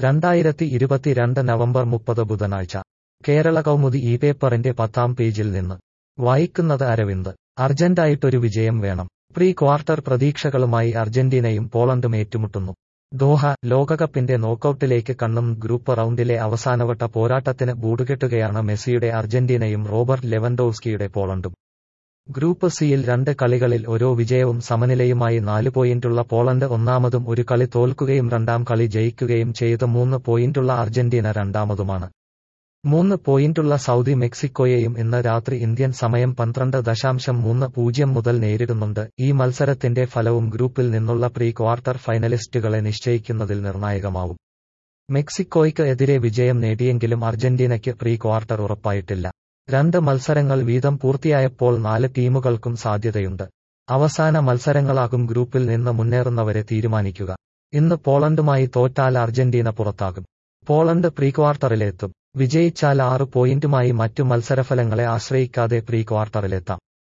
രണ്ടായിരത്തി ഇരുപത്തിരണ്ട് നവംബർ മുപ്പത് ബുധനാഴ്ച കേരള കൗമുദി ഈ പേപ്പറിന്റെ പത്താം പേജിൽ നിന്ന് വായിക്കുന്നത് അരവിന്ദ് അർജന്റായിട്ടൊരു വിജയം വേണം പ്രീ ക്വാർട്ടർ പ്രതീക്ഷകളുമായി അർജന്റീനയും പോളണ്ടും ഏറ്റുമുട്ടുന്നു ദോഹ ലോകകപ്പിന്റെ നോക്കൌട്ടിലേക്ക് കണ്ണും ഗ്രൂപ്പ് റൗണ്ടിലെ അവസാനവട്ട പോരാട്ടത്തിന് ബൂടുകെട്ടുകയാണ് മെസ്സിയുടെ അർജന്റീനയും റോബർട്ട് ലെവൻഡോവ്സ്കിയുടെ പോളണ്ടും ഗ്രൂപ്പ് സിയിൽ രണ്ട് കളികളിൽ ഓരോ വിജയവും സമനിലയുമായി നാല് പോയിന്റുള്ള പോളണ്ട് ഒന്നാമതും ഒരു കളി തോൽക്കുകയും രണ്ടാം കളി ജയിക്കുകയും ചെയ്ത് മൂന്ന് പോയിന്റുള്ള അർജന്റീന രണ്ടാമതുമാണ് മൂന്ന് പോയിന്റുള്ള സൗദി മെക്സിക്കോയെയും ഇന്ന് രാത്രി ഇന്ത്യൻ സമയം പന്ത്രണ്ട് ദശാംശം മൂന്ന് പൂജ്യം മുതൽ നേരിടുന്നുണ്ട് ഈ മത്സരത്തിന്റെ ഫലവും ഗ്രൂപ്പിൽ നിന്നുള്ള പ്രീ ക്വാർട്ടർ ഫൈനലിസ്റ്റുകളെ നിശ്ചയിക്കുന്നതിൽ നിർണായകമാവും മെക്സിക്കോയ്ക്ക് എതിരെ വിജയം നേടിയെങ്കിലും അർജന്റീനയ്ക്ക് പ്രീ ക്വാർട്ടർ ഉറപ്പായിട്ടില്ല രണ്ട് മത്സരങ്ങൾ വീതം പൂർത്തിയായപ്പോൾ നാല് ടീമുകൾക്കും സാധ്യതയുണ്ട് അവസാന മത്സരങ്ങളാകും ഗ്രൂപ്പിൽ നിന്ന് മുന്നേറുന്നവരെ തീരുമാനിക്കുക ഇന്ന് പോളണ്ടുമായി തോറ്റാൽ അർജന്റീന പുറത്താകും പോളണ്ട് പ്രീ ക്വാർട്ടറിലെത്തും വിജയിച്ചാൽ ആറ് പോയിന്റുമായി മറ്റു മത്സരഫലങ്ങളെ ആശ്രയിക്കാതെ പ്രീ ക്വാർട്ടറിലെത്താം